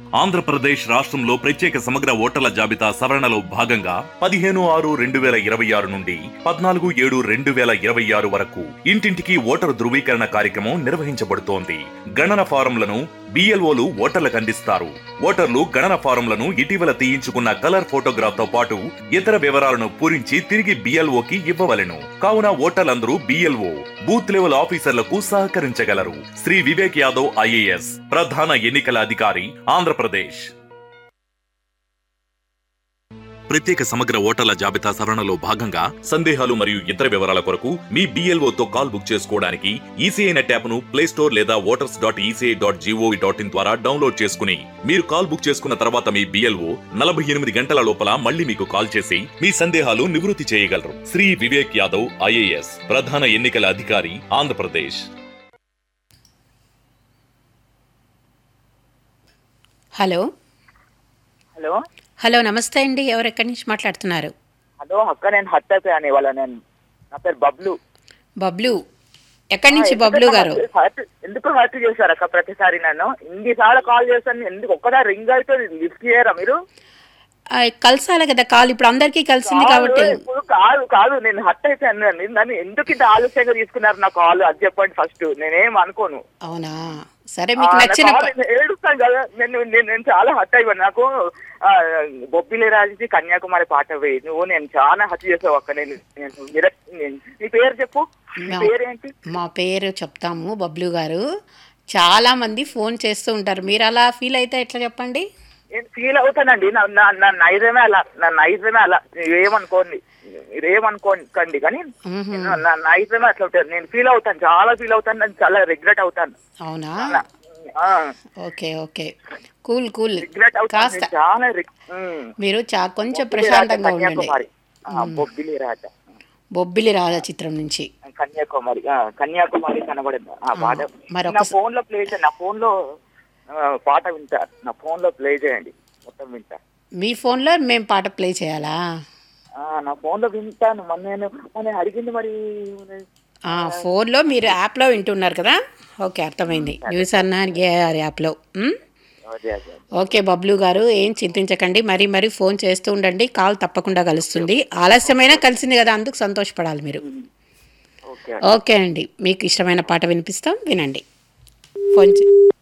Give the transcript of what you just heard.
ఆంధ్రప్రదేశ్ రాష్ట్రంలో ప్రత్యేక సమగ్ర ఓటర్ల జాబితా సవరణలో భాగంగా పదిహేను ఆరు రెండు వేల ఇరవై ఆరు నుండి పద్నాలుగు ఏడు రెండు వేల ఇరవై ఆరు వరకు ఇంటింటికి ఓటరు ధృవీకరణ కార్యక్రమం నిర్వహించబడుతోంది గణన ఫారంలను బిఎల్ఓలు ఓటర్లకు అందిస్తారు ఓటర్లు గణన ఫారంలను ఇటీవల తీయించుకున్న కలర్ ఫోటోగ్రాఫ్ తో పాటు ఇతర వివరాలను పూరించి తిరిగి బిఎల్ఓకి ఇవ్వవలెను కావున ఓటర్లందరూ బిఎల్ఓ బూత్ లెవెల్ ఆఫీసర్లకు సహకరించగలరు శ్రీ వివేక్ యాదవ్ ఐఏఎస్ ప్రధాన ఎన్నికల అధికారి ఆంధ్రప్రదేశ్ ప్రత్యేక సమగ్ర ఓటర్ల జాబితా సవరణలో భాగంగా సందేహాలు మరియు ఇతర వివరాల కొరకు మీ BLO తో కాల్ బుక్ చేసుకోవడానికి ఈసీఐ నెట్ యాప్ను ప్లే స్టోర్ లేదా voters dot ECI dot gov dot in ద్వారా డౌన్లోడ్ చేసుకుని మీరు కాల్ బుక్ చేసుకున్న తర్వాత మీ బిఎల్ఓ నలభై ఎనిమిది గంటల లోపల మళ్ళీ మీకు కాల్ చేసి మీ సందేహాలు నివృత్తి చేయగలరు శ్రీ వివేక్ యాదవ్ ఐఏఎస్ ప్రధాన ఎన్నికల అధికారి ఆంధ్రప్రదేశ్ హలో హలో హలో నమస్తే అండి ఎవరు ఎక్కడి నుంచి మాట్లాడుతున్నారు హలో అక్క నేను హత్య అయిపోయాను ఇవాళ నేను నా పేరు బబ్లు బబ్లు ఎక్కడి నుంచి ఎందుకు బబ్లు గారు హత్య- ఎందుకు హత్య చేశారు అక్క ప్రతిసారి నన్ను ఇన్నిసార్లు కాల్ చేస్తాను ఎందుకు ఒక్కసారి రింగ్ అయితే లిఫ్ట్ చేయరా మీరు ఆ, కలిసాలి కదా కాల్ ఇప్పుడు అందరికీ కలిసింది కాదు, కాబట్టి ఇప్పుడు కాదు కాదు నేను హత్య అయిపోయాను నన్ను నన్ను ఎందుకు ఇంత ఆలస్యంగా తీసుకున్నారు నా కాల్ అది చెప్పండి ఫస్ట్ నేనేం అనుకోను అవునా సరే ఆ, మీకు నా నచ్చిన కాల్ ప- నేను ఏడుస్తాను కదా నేను నేను నేను చాలా హత్య అయిపోయాను నాకు ఆ, బొబ్బిలి రాజుకి కన్యాకుమారి పాట వేయి నువ్వు నేను చాలా హత్య చేసావు అక్క నేను నేను నిర- నేను- నీ పేరు చెప్పు నీ నా- పేరేంటి మా పేరు చెప్తాము బబ్లు గారు చాలా మంది ఫోన్ చేస్తూ ఉంటారు మీరు అలా ఫీల్ అయితే ఎట్లా చెప్పండి నేను ఫీల్ అవుతానండి నా నా నా నైజమే అలా నా నైజమే అలా ఏమనుకోండి మీరేమనుకోకండి కానీ మ్హూ. నా- నా నైజమే అట్లా ఉంటుంది నేను ఫీల్ అవుతాను చాలా ఫీల్ అవుతాను నేను చాలా రిగ్రెట్ అవుతాను అవునా నా- okay okay cool cool regret అవుతాను కాస్త నేను చాలా రిగ్- ఉమ్. మీరు చా కొంచెం బొబ్బిలి ప్రశాంతంగా రాజా, ఉండండి కన్యాకుమారి ఆ, బొబ్బిలి రాజా బొబ్బిలి రాజా చిత్రం నుంచి కన్యాకుమారి ఆ, కన్యాకుమారి కనబడింది ఆ పాట మరి నా ఒకస- ఫోన్ లో ప్లే చేయండి నా ఫోన్ లో ఆ, పాట వింటా నా ఫోన్ లో ప్లే చేయండి మొత్తం వింటా మీ ఫోన్లో మేము పాట ప్లే చేయాలా ఆ, నా ఫోన్ లో వింటాను మన నేను మన అడిగింది మరి ఆ, ఫోన్లో మీరు యాప్లో వింటున్నారు కదా ఓకే అర్థమైంది న్యూస్ అన్న గారి యాప్లో ఉమ్? అదే అదే ఓకే బబ్లు గారు ఏం చింతించకండి మరీ మరీ ఫోన్ చేస్తూ ఉండండి కాల్ తప్పకుండా కలుస్తుంది ఆలస్యమైనా కలిసింది కదా అందుకు సంతోషపడాలి మీరు ఓకే ఓకే అండి మీకు ఇష్టమైన పాట వినిపిస్తాం వినండి ఫోన్ చే-